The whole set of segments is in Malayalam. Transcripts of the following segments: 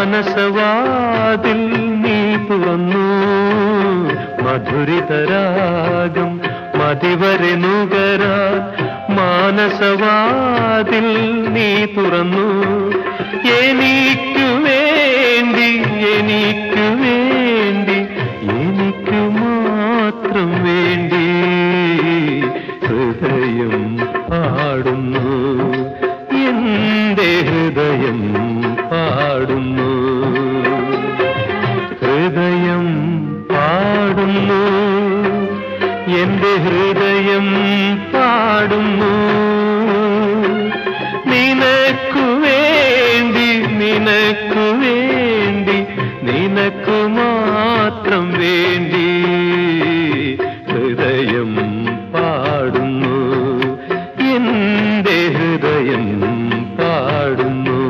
മാനസവാതിൽ നീ തുറന്നു മധുരിതരാഗം മതിവരെ നുകരാൻ മാനസവാതിൽ നീ തുറന്നു എനിക്കു വേണ്ടി എനിക്കു വേണ്ടി എനിക്കു മാത്രം വേണ്ടി ഹൃദയം പാടുന്നു എന്റെ ഹൃദയം പാടുന്നു ഹൃദയം പാടുന്നു എന്റെ ഹൃദയം പാടുന്നു നിനക്കു വേണ്ടി നിനക്കു വേണ്ടി നിനക്കു മാത്രം വേണ്ടി ഹൃദയം പാടുന്നു എന്റെ ഹൃദയം പാടുന്നു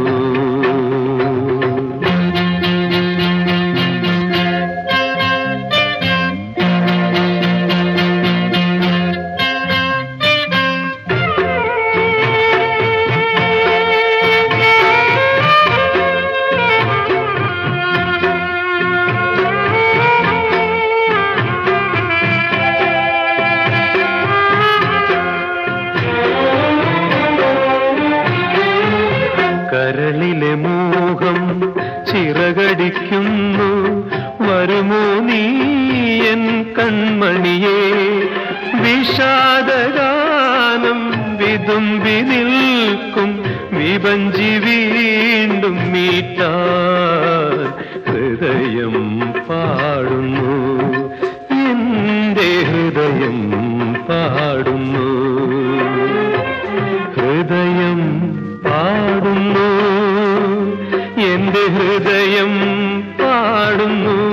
കരളിലെ മോഹം ചിറകടിക്കുന്നു വരുമോ നീ എൻ കൺമണിയെ വിഷാദഗാനം വിതുമ്പി നിൽക്കും വിഭഞ്ചി വീണ്ടും മീറ്റാൻ ഹൃദയം പാടുന്നു എന്റെ ഹൃദയം പാടുന്നു ഹൃദയം പാടുന്നു എന്റെ ഹൃദയം പാടുന്നു